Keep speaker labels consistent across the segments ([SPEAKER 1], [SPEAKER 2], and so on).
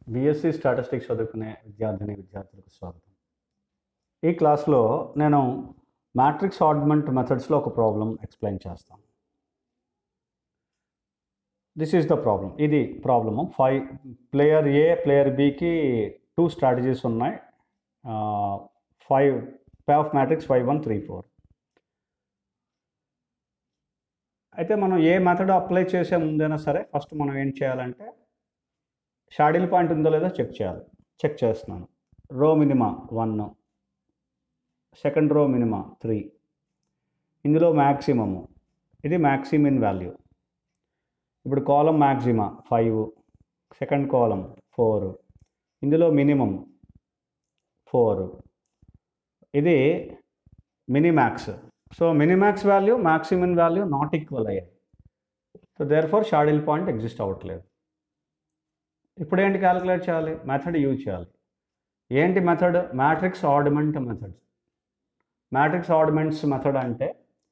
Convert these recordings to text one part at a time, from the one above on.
[SPEAKER 1] BSc statistics చదువుకునే విద్యార్థిని విద్యార్థులకు స్వాగతం ఈ క్లాస్లో నేను మ్యాట్రిక్స్ ఆర్గ్మెంట్ మెథడ్స్లో ఒక ప్రాబ్లం ఎక్స్ప్లెయిన్ చేస్తాను దిస్ ఈజ్ ద ప్రాబ్లం ఇది problem five player A player బికి టూ స్ట్రాటజీస్ ఉన్నాయి five pay off matrix five one three four అయితే మనం ఏ మెథడ్ అప్లై చేసే ముందైనా సరే ఫస్ట్ మనం ఏం చేయాలంటే షాడిల్ పాయింట్ ఉందో లేదో చెక్ చేయాలి చెక్ చేస్తున్నాను row minima one second row minima three ఇందులో మ్యాక్సిమము ఇది మ్యాక్సిమిన్ వాల్యూ ఇప్పుడు column maxima five second column four ఇందులో మినిమం ఫోర్ ఇది minimax so minimax value maximum value not equal అయ్యాయి so therefore saddle point exist అవ్వట్లేదు ఇప్పుడు ఏంటి calculate చేయాలి మెథడ్ యూజ్ చేయాలి ఏంటి method matrix oddment method matrix oddments method అంటే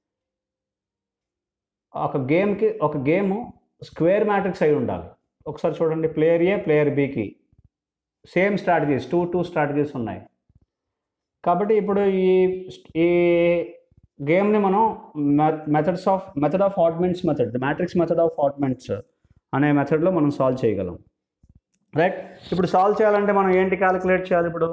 [SPEAKER 1] ఒక గేమ్కి ఒక గేమ్ స్క్వేర్ మ్యాట్రిక్స్ అయి ఉండాలి ఒకసారి చూడండి ప్లేయర్ ఏ ప్లేయర్ బికి same strategies two two strategies ఉన్నాయి కాబట్టి ఇప్పుడు ఈ ఈ గేమ్ని మనం methods of method of oddments method matrix method of oddments అనే మెథడ్లో మనం సాల్వ్ చేయగలం రైట్ ఇప్పుడు సాల్వ్ చేయాలంటే మనం ఏంటి క్యాలిక్యులేట్ చేయాలి ఇప్పుడు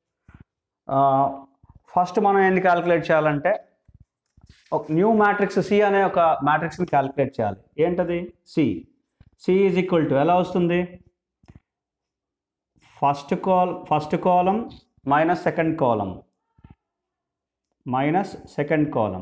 [SPEAKER 1] ఫస్ట్ మనం ఏంటి క్యాలిక్యులేట్ చేయాలంటే ఒక న్యూ మ్యాట్రిక్స్ సి అనే ఒక మ్యాట్రిక్స్ని క్యాలిక్యులేట్ చేయాలి ఏంటది C C is equal to ఎలా వస్తుంది ఫస్ట్ కాల్ first column minus second column minus second column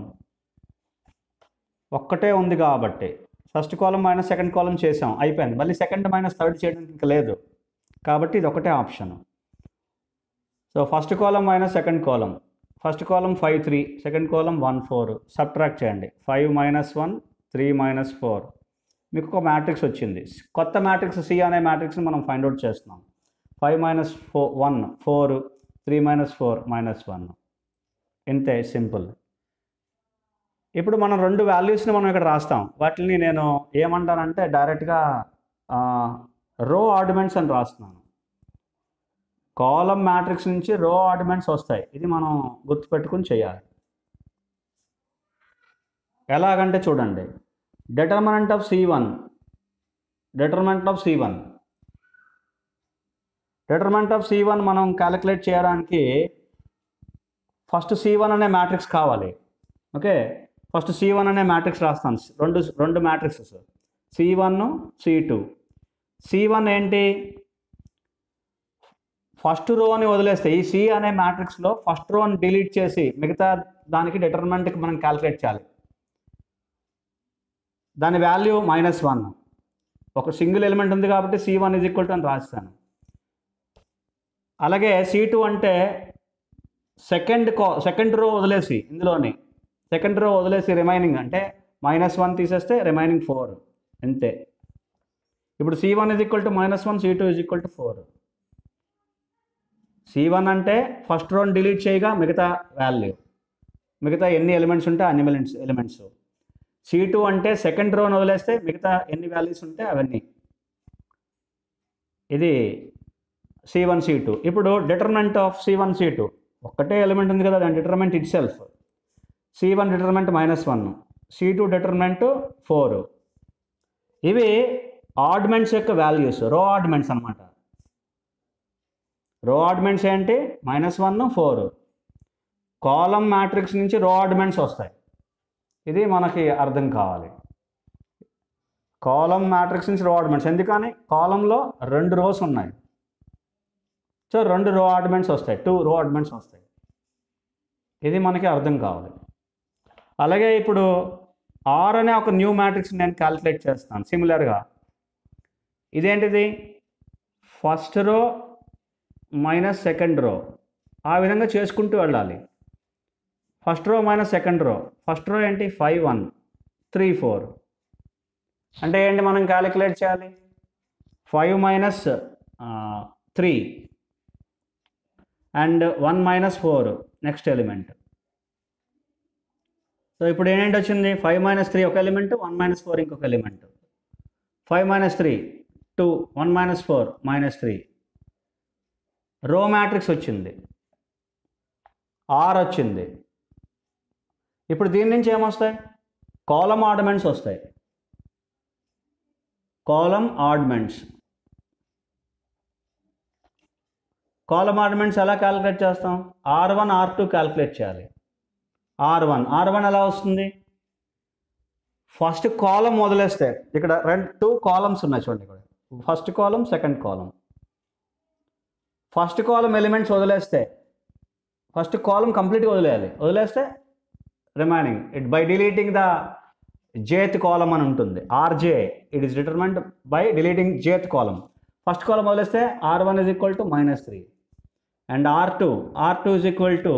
[SPEAKER 1] ఒక్కటే ఉంది కాబట్టి first column minus second column చేసాం అయిపోయింది మళ్ళీ సెకండ్ మైనస్ థర్డ్ చేయడానికి ఇంకా లేదు కాబట్టి ఇది ఒకటే option so first column minus second column first column five three second column one four subtract చేయండి five minus one three minus four మీకు ఒక మ్యాట్రిక్స్ వచ్చింది కొత్త మ్యాట్రిక్స్ సి అనే మ్యాట్రిక్స్ని మనం ఫైండ్ అవుట్ చేస్తున్నాం five minus four one four three minus four minus one ఇంతే సింపుల్ ఇప్పుడు మనం రెండు వాల్యూస్ని మనం ఇక్కడ రాస్తాం వాటిని నేను ఏమంటానంటే డైరెక్ట్గా రో ఆర్డిమెంట్స్ అని రాస్తున్నాను కాలం మ్యాట్రిక్స్ నుంచి రో ఆర్డిమెంట్స్ వస్తాయి ఇది మనం గుర్తుపెట్టుకుని చేయాలి ఎలాగంటే చూడండి determinant of C one determinant of C one determinant of C one మనం క్యాలిక్యులేట్ చేయడానికి ఫస్ట్ సి వన్ అనే మ్యాట్రిక్స్ కావాలి ఓకే ఫస్ట్ సి వన్ అనే మ్యాట్రిక్స్ రాస్తాను రెండు రెండు matrices C one C two C one ఏంటి ఫస్ట్ రో అని వదిలేస్తే ఈ సి అనే మ్యాట్రిక్స్లో ఫస్ట్ రోని డిలీట్ చేసి మిగతా దానికి డిటర్మినెంట్కి మనం క్యాలిక్యులేట్ చేయాలి దాని వాల్యూ మైనస్ వన్ ఒక సింగిల్ ఎలిమెంట్ ఉంది కాబట్టి C one is equal to అని రాస్తాను అలాగే సి టూ అంటే సెకండ్ కా సెకండ్ రో వదిలేసి ఇందులోని సెకండ్ రో వదిలేసి రిమైనింగ్ అంటే మైనస్ వన్ తీసేస్తే రిమైనింగ్ ఫోర్ అంతే ఇప్పుడు C one is equal to minus one C two is equal to four C one అంటే ఫస్ట్ రోని డిలీట్ చేయగా మిగతా వాల్యూ మిగతా ఎన్ని ఎలిమెంట్స్ ఉంటే అన్ని ఎలిమెంట్స్ ఎలిమెంట్స్ సి టూ అంటే సెకండ్ రోని వదిలేస్తే మిగతా ఎన్ని వాల్యూస్ ఉంటే అవన్నీ ఇది సి వన్ సి టూ ఇప్పుడు determinant of C one C two ఒక్కటే ఎలిమెంట్ ఉంది కదా దాని determinant itself C one determinant minus one C two determinant four ఇవి ఆర్డ్మెంట్స్ యొక్క వాల్యూస్ రో ఆర్డ్మెంట్స్ అనమాట రో ఆర్డ్మెంట్స్ ఏంటి minus one four column matrix నుంచి రో ఆర్డ్మెంట్స్ వస్తాయి ఇది మనకి అర్థం కావాలి కాలం మ్యాట్రిక్స్ నుంచి రో ఆర్డ్మెంట్స్ ఎందుకని కాలంలో రెండు రోస్ ఉన్నాయి సో రెండు రో ఆర్డిమెంట్స్ వస్తాయి టూ రో ఆర్డిమెంట్స్ వస్తాయి ఇది మనకి అర్థం కావాలి అలాగే ఇప్పుడు ఆర్ అనే ఒక న్యూ మ్యాట్రిక్స్ నేను క్యాలిక్యులేట్ చేస్తాను సిమిలర్గా ఇదేంటిది first row minus second row ఆ విధంగా చేసుకుంటూ వెళ్ళాలి first row minus second row first రో ఏంటి ఫైవ్ వన్ త్రీ ఫోర్ అంటే ఏంటి మనం క్యాలిక్యులేట్ చేయాలి five minus three and one minus four next element so ఇప్పుడు ఏంటి వచ్చింది ఫైవ్ మైనస్ త్రీ ఒక ఎలిమెంట్ వన్ మైనస్ ఫోర్ ఇంకొక element five minus three two one minus four minus three row matrix వచ్చింది ఆర్ వచ్చింది ఇప్పుడు దీని నుంచి ఏమొస్తాయి కాలం ఆర్డమెంట్స్ వస్తాయి కాలం ఆర్డమెంట్స్ కాలం ఆర్డమెంట్స్ ఎలా క్యాలిక్యులేట్ చేస్తాం R one R two calculate చేయాలి ఆర్ వన్ ఆర్ వన్ ఎలా వస్తుంది ఫస్ట్ కాలం వదిలేస్తే ఇక్కడ రెండు టూ కాలమ్స్ ఉన్నాయి చూడండి ఇక్కడ first column second column first column elements వదిలేస్తే ఫస్ట్ కాలం కంప్లీట్గా వదిలేయాలి వదిలేస్తే remaining it by deleting the jth column అని ఉంటుంది R j it is determinant by deleting jth column first column వదిలేస్తే R one is equal to minus three and R two R two is equal to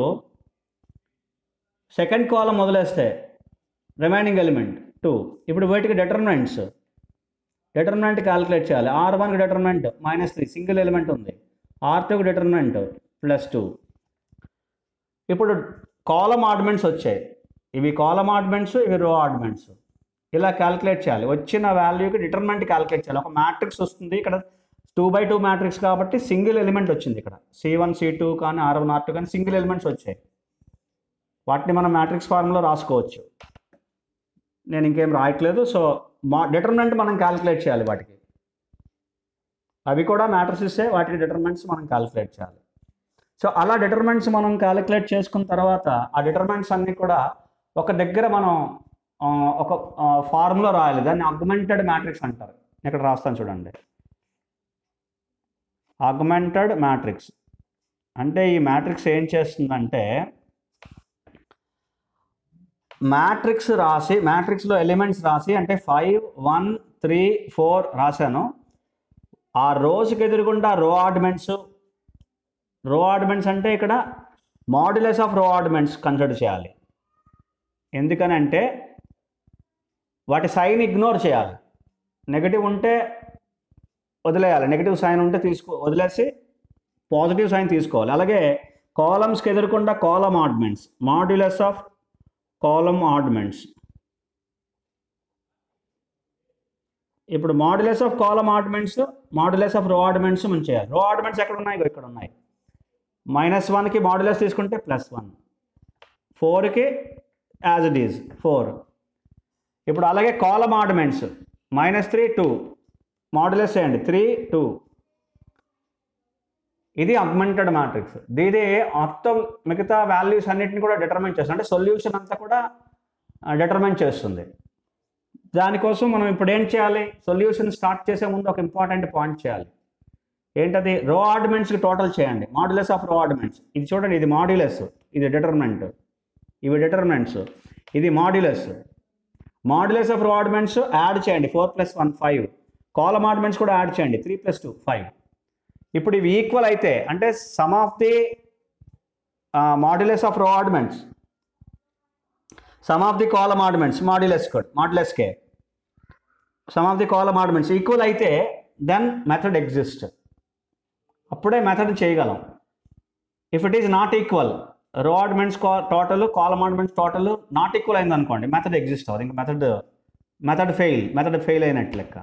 [SPEAKER 1] second column వదిలేస్తే remaining element two ఇప్పుడు వీటికి determinants determinant calculate చేయాలి R వన్కి determinant minus three single element ఉంది R టూకి determinant plus two ఇప్పుడు column ఆర్డమెంట్స్ వచ్చాయి ఇవి కాలం ఆర్డమెంట్స్ ఇవి రో ఆర్డమెంట్స్ ఇలా క్యాలిక్యులేట్ చేయాలి వచ్చిన వాల్యూకి డిటర్మినెంట్ క్యాలిక్యులేట్ చేయాలి ఒక మ్యాట్రిక్స్ వస్తుంది ఇక్కడ టూ బై టూ మ్యాట్రిక్స్ కాబట్టి సింగిల్ ఎలిమెంట్ వచ్చింది ఇక్కడ సి వన్ సి టూ కానీ ఆర్ వన్ ఆర్ టూ కానీ సింగిల్ ఎలిమెంట్స్ వచ్చాయి వాటిని మనం మ్యాట్రిక్స్ ఫార్మ్లో రాసుకోవచ్చు నేను ఇంకేం రాయట్లేదు సో మా డిటర్మినెంట్ మనం క్యాలిక్యులేట్ చేయాలి వాటికి అవి కూడా మ్యాటర్స్ ఇస్తే వాటికి డిటర్మినెంట్స్ మనం క్యాలిక్యులేట్ చేయాలి సో అలా డిటర్మినెంట్స్ మనం క్యాలిక్యులేట్ చేసుకున్న తర్వాత ఆ డిటర్మినెంట్స్ అన్నీ కూడా ఒక దగ్గర మనం ఆ, ఒక ఫార్ములా రాయాలి దాన్ని అగ్మెంటెడ్ మ్యాట్రిక్స్ అంటారు ఇక్కడ రాస్తాను చూడండి అగ్మెంటెడ్ మ్యాట్రిక్స్ అంటే ఈ మ్యాట్రిక్స్ ఏం చేస్తుందంటే మ్యాట్రిక్స్ రాసి మ్యాట్రిక్స్లో ఎలిమెంట్స్ రాసి అంటే ఫైవ్ వన్ త్రీ ఫోర్ రాశాను ఆ రోజుకి ఎదురుగుండా రో ఆర్డిమెంట్స్ రో ఆర్డిమెంట్స్ అంటే ఇక్కడ మాడ్యులస్ ఆఫ్ రో ఆర్డిమెంట్స్ కన్సిడర్ చేయాలి ఎందుకనంటే వాటి సైన్ ఇగ్నోర్ చేయాలి నెగటివ్ ఉంటే వదిలేయాలి నెగటివ్ సైన్ ఉంటే తీసుకో వదిలేసి పాజిటివ్ సైన్ తీసుకోవాలి అలాగే కాలమ్స్కి ఎదురకుండా column oddments modulus of column oddments ఇప్పుడు modulus of column oddments modulus of row oddments మనం చేయాలి రో ఆర్డిమెంట్స్ ఎక్కడ ఉన్నాయి ఇగో ఇక్కడ ఉన్నాయి మైనస్ వన్కి మాడ్యులస్ తీసుకుంటే ప్లస్ వన్ ఫోర్కి యాజ్ ఇట్ ఈజ్ ఫోర్ ఇప్పుడు అలాగే column oddments minus three two modulus చేయండి త్రీ టూ ఇది అగ్మెంటెడ్ మ్యాట్రిక్స్ దీది మొత్తం మిగతా వాల్యూస్ అన్నిటిని కూడా డిటర్మైన్ చేస్తుంది అంటే సొల్యూషన్ అంతా కూడా డిటర్మైన్ చేస్తుంది దానికోసం మనం ఇప్పుడు ఏం చేయాలి సొల్యూషన్ స్టార్ట్ చేసే ముందు ఒక ఇంపార్టెంట్ పాయింట్ చేయాలి ఏంటది రో ఆర్డిమెంట్స్కి టోటల్ చేయండి మాడ్యులస్ ఆఫ్ రో ఆర్డిమెంట్స్ ఇది చూడండి ఇది మాడ్యులస్ ఇది డిటర్మినెంట్ ఇవి డిటర్మినెంట్స్ ఇది modulus modulus of row oddments add చేయండి four plus one five column oddments కూడా యాడ్ చేయండి త్రీ ప్లస్ టూ ఫైవ్ ఇప్పుడు ఇవి ఈక్వల్ అయితే అంటే sum of the modulus of row oddments sum of the column oddments modulus కోడ్ మాడ్యులస్కే sum of the column oddments equal అయితే then method exist అప్పుడే మెథడ్ చేయగలం if it is not equal row oddments total column oddments total not equal అయింది అనుకోండి method exist అవ్వదు ఇంకా method method fail method fail అయినట్లు లెక్క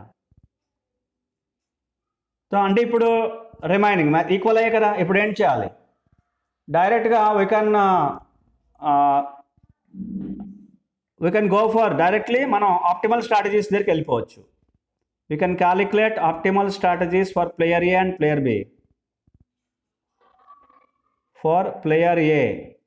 [SPEAKER 1] సో అంటే ఇప్పుడు రిమైనింగ్ ఈక్వల్ అయ్యే కదా ఇప్పుడు ఏం చేయాలి డైరెక్ట్గా we can we can go for directly మనం ఆప్టిమల్ స్ట్రాటజీస్ దగ్గరికి వెళ్ళిపోవచ్చు we can calculate optimal strategies for player A and player B for player A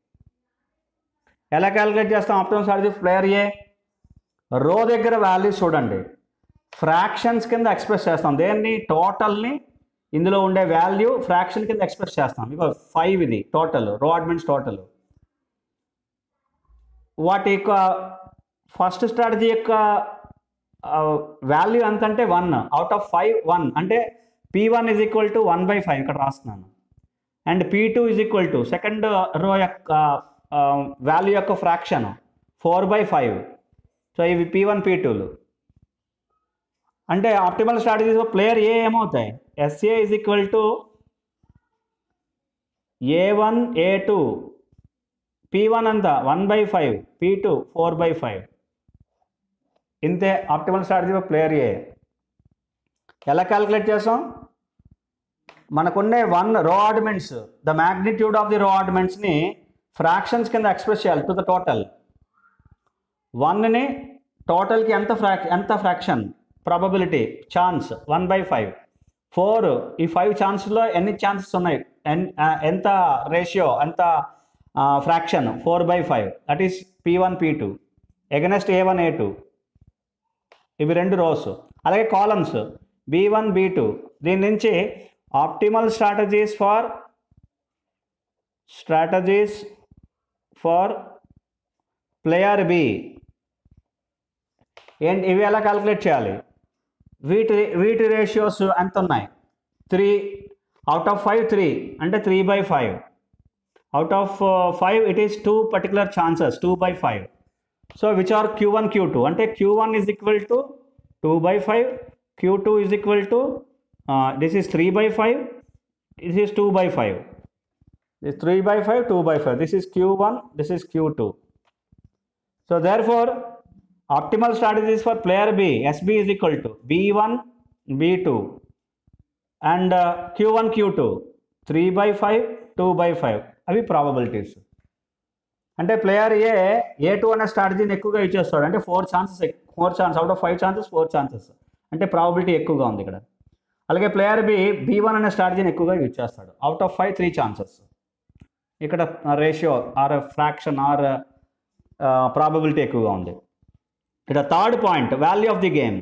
[SPEAKER 1] ఎలా క్యాలిక్యులేట్ చేస్తాం ఆప్టిమల్ స్ట్రాటజీ ప్లేయర్ ఏ రో దగ్గర వాల్యూస్ చూడండి ఫ్రాక్షన్స్ కింద ఎక్స్ప్రెస్ చేస్తాం దేన్ని టోటల్ని ఇందులో ఉండే వాల్యూ ఫ్రాక్షన్ కింద ఎక్స్ప్రెస్ చేస్తాం ఇక ఫైవ్ ఇది టోటల్ రో ఆర్డిమెంట్స్ టోటల్ వాటి యొక్క ఫస్ట్ స్ట్రాటజీ యొక్క వాల్యూ ఎంత అంటే one out of five one అంటే P one is equal to one by five ఇక్కడ రాస్తున్నాను and P two is equal to second row యొక్క వాల్యూ యొక్క fraction four by five so ఇవి పీ వన్ పీ టూలు అంటే ఆప్టిమల్ స్ట్రాటజీస్ ప్లేయర్ ఏ ఏమవుతాయి SA is equal to A one A two P one అంతా one by five P two four by five ఇంతే optimal strategy player A ఎలా calculate చేస్తాం మనకున్నే one row oddments the magnitude of the row ఆర్డిమెంట్స్ని fractions కింద express చేయాలి to the total వన్ని టోటల్కి ఎంత ఫ్రాక్ ఎంత fraction probability chance one by five four ఈ ఫైవ్ ఛాన్స్లో ఎన్ని ఛాన్సెస్ ఉన్నాయి ఎన్- ఆ, ఎంత రేషియో ఎంత fraction four by five that is P one P two against A one A two ఇవి రెండు రోస్ అలాగే columns B one B two దీని నుంచి optimal strategies for strategies for player B ఏంటి ఇవి ఎలా క్యాలిక్యులేట్ చేయాలి వీటి వీటి రేషియోస్ ఎంత ఉన్నాయి three out of five three అంటే three by five out of five it is two particular chances two by five so which are Q one Q two అంటే Q one is equal to two by five Q two is equal to this is three by five this is two by five this three by five two by five this is Q one this is Q two so there four optimal strategies for player B, SB is equal to B1, B2 and uh, Q1, Q2, 3 by 5, 2 by 5 అవి probabilities అంటే player ఏ ఏ two అనే స్ట్రాటజీని ఎక్కువగా use చేస్తాడు అంటే four chances four chance out of five chances four chances అంటే probability ఎక్కువగా ఉంది ఇక్కడ అలాగే ప్లేయర్ బి బీ వన్ అనే స్ట్రాటజీని ఎక్కువగా యూజ్ చేస్తాడు out of five three chances ఇక్కడ ratio or fraction or probability ఎక్కువగా ఉంది ఇక్కడ third point value of the game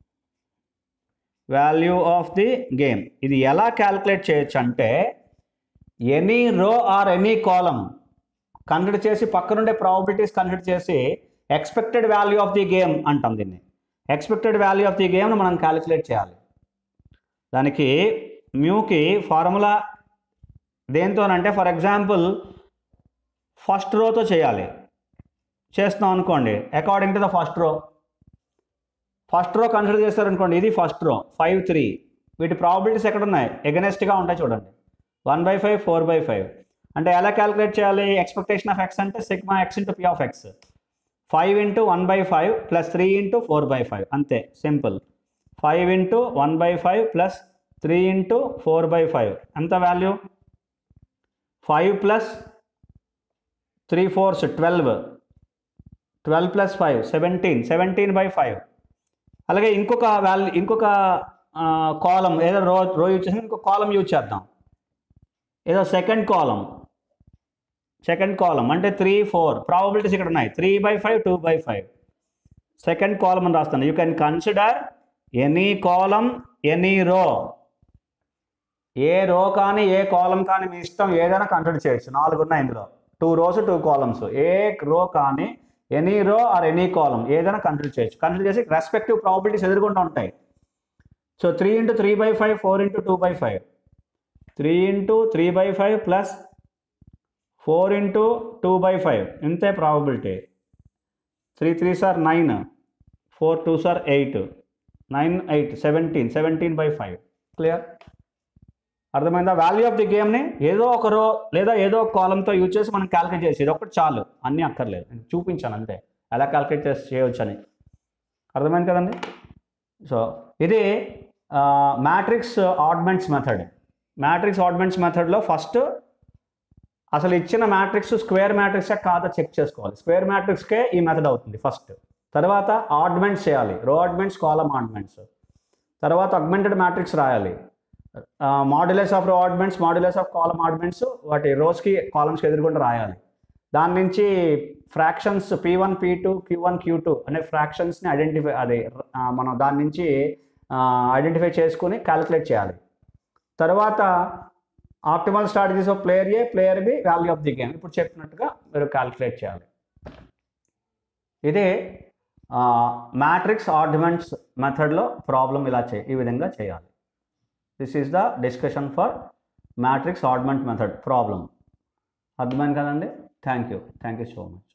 [SPEAKER 1] value of the game ఇది ఎలా క్యాల్కులేట్ చేయొచ్చు అంటే ఎనీ రో ఆర్ ఎనీ కాలం కన్సిడర్ చేసి పక్కనుండే ప్రాబిలిటీస్ కన్సిడర్ చేసి expected value of the game అంటాం దీన్ని ఎక్స్పెక్టెడ్ వాల్యూ ఆఫ్ ది గేమ్ను మనం క్యాలిక్యులేట్ చేయాలి దానికి మ్యూకి ఫార్ములా దేంతోనంటే ఫర్ ఎగ్జాంపుల్ ఫస్ట్ రోతో చేయాలి చేస్తున్నాం అనుకోండి according to the first row first row consider చేస్తారనుకోండి ఇది ఫస్ట్ రో ఫైవ్ త్రీ వీటి ప్రాబిలిటీస్ ఎక్కడ ఉన్నాయి ఎగనెస్ట్గా ఉంటాయి చూడండి one by five four by five అంటే ఎలా క్యాలిక్యులేట్ చేయాలి ఎక్స్పెక్టేషన్ ఆఫ్ ఎక్స్ అంటే sigma X into P of X five into one by five plus three into four by five అంతే simple five into one by five plus three into four by five ఎంత value five plus three fours twelve twelve plus five seventeen seventeen by five అలాగే ఇంకొక value ఇంకొక కాలం ఏదో రో రో use చేసి ఇంకొక కాలం యూజ్ చేద్దాం ఏదో సెకండ్ కాలం సెకండ్ కాలం అంటే త్రీ ఫోర్ ప్రాబబిలిటీస్ ఇక్కడ ఉన్నాయి three by five two by five second column అని రాస్తాను you can consider any column any row A row కానీ ఏ కాలం కానీ మీ ఇష్టం ఏదైనా కన్సిడర్ చేయొచ్చు నాలుగు ఉన్నాయి ఇందులో two rows two columns A row కానీ ఎనీ రో ఆర్ ఎనీ కాలం ఏదైనా కన్సిడర్ చేయొచ్చు కన్సిడర్ చేసి రెస్పెక్టివ్ ప్రాబిలిటీస్ ఎదుర్కొంటూ ఉంటాయి so three into three by five four into two by five three into three by five plus four into two by five ఇంతే probability three three సార్ nine four two సార్ eight nine eight seventeen seventeen by five clear అర్థమైందా value of the గేమ్ని ఏదో ఒక రో లేదా ఏదో ఒక కాలంతో యూజ్ చేసి మనం క్యాలిక్యులేట్ చేసి ఇది ఒకటి చాలు అన్నీ అక్కర్లేదు నేను చూపించాను అంతే ఎలా క్యాలిక్యులేట్ చేసి చేయవచ్చు అని అర్థమైంది కదండి సో ఇది matrix oddments method matrix oddments మెథడ్లో ఫస్ట్ అసలు ఇచ్చిన మ్యాట్రిక్స్ స్క్వేర్ మ్యాట్రిక్సే కాదా చెక్ చేసుకోవాలి స్క్వేర్ మ్యాట్రిక్స్కే ఈ మెథడ్ అవుతుంది ఫస్ట్ తర్వాత ఆడ్మెంట్స్ చేయాలి రో ఆడ్మెంట్స్ కాలమ్ ఆడ్మెంట్స్ తర్వాత అగ్మెంటెడ్ మ్యాట్రిక్స్ రాయాలి modulus of row oddments modulus of column oddments వాటి రోస్కి కాలమ్స్కి ఎదుర్కొంటూ రాయాలి దాని నుంచి fractions P one P two Q one Q two అనే ఫ్రాక్షన్స్ని ఐడెంటిఫై అదే ఆ, మనం దాని నుంచి ఐడెంటిఫై చేసుకుని క్యాలిక్యులేట్ చేయాలి తర్వాత optimal strategies of player A player B value of the game ఇప్పుడు చెప్పినట్టుగా మీరు క్యాలిక్యులేట్ చేయాలి ఇదే మ్యాట్రిక్స్ ఆర్గ్యుమెంట్స్ మెథడ్లో ప్రాబ్లం ఇలా చే ఈ విధంగా చేయాలి this is the discussion for matrix argument method problem అర్థమైంది కదండి thank you thank you so much